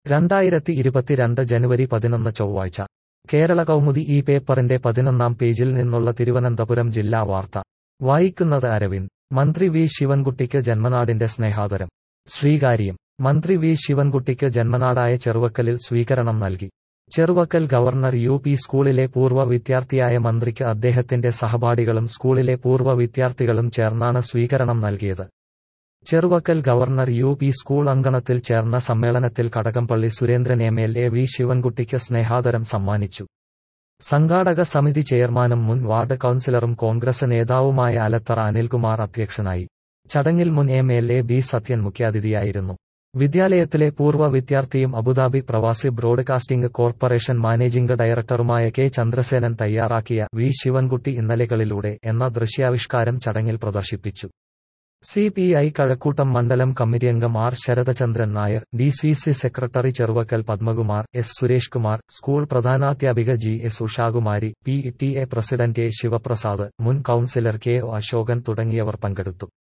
രണ്ടായിരത്തി ഇരുപത്തിരണ്ട് ജനുവരി പതിനൊന്ന് ചൊവ്വാഴ്ച കേരള കൗമുദി ഈ പേപ്പറിന്റെ പതിനൊന്നാം പേജിൽ നിന്നുള്ള തിരുവനന്തപുരം ജില്ലാ വാർത്ത വായിക്കുന്നത് അരവിന്ദ് മന്ത്രി വി ശിവൻകുട്ടിക്ക് ജന്മനാടിന്റെ സ്നേഹാദരം ശ്രീകാര്യം മന്ത്രി വി ശിവൻകുട്ടിക്ക് ജന്മനാടായ ചെറുവക്കലിൽ സ്വീകരണം നൽകി ചെറുവക്കൽ ഗവർണർ യു പി സ്കൂളിലെ പൂർവ്വ വിദ്യാർത്ഥിയായ മന്ത്രിക്ക് അദ്ദേഹത്തിന്റെ സഹപാഠികളും സ്കൂളിലെ പൂർവ്വ വിദ്യാർത്ഥികളും ചേർന്നാണ് സ്വീകരണം നൽകിയത് Cheruvakkal governor U P school അങ്കണത്തിൽ ചേർന്ന സമ്മേളനത്തിൽ Kadakampally Surendran M L A V ശിവൻകുട്ടിക്ക് സ്നേഹാദരം സമ്മാനിച്ചു സംഘാടക സമിതി ചെയർമാനും മുൻ വാർഡ് കൌൺസിലറും കോൺഗ്രസ് നേതാവുമായ അലത്തറ അനിൽകുമാർ അധ്യക്ഷനായി ചടങ്ങിൽ മുൻ M L A B Sathyan മുഖ്യാതിഥിയായിരുന്നു വിദ്യാലയത്തിലെ പൂർവ്വ വിദ്യാർത്ഥിയും അബുദാബി പ്രവാസി ബ്രോഡ്കാസ്റ്റിംഗ് കോർപ്പറേഷൻ മാനേജിംഗ് ഡയറക്ടറുമായ കെ ചന്ദ്രസേനൻ തയ്യാറാക്കിയ വി ശിവൻകുട്ടി ഇന്നലെകളിലൂടെ എന്ന ദൃശ്യാവിഷ്കാരം ചടങ്ങിൽ പ്രദർശിപ്പിച്ചു സി പി ഐ കഴക്കൂട്ടം മണ്ഡലം കമ്മിറ്റി അംഗം R Saradachandran Nair D C C secretary Cheruvakkal Padmakumar S Suresh Kumar school പ്രധാനാധ്യാപിക G S Ushakumari P T A president A Sivaprasad മുൻ കൌൺസിലർ കെ ഒ അശോകൻ തുടങ്ങിയവർ പങ്കെടുത്തു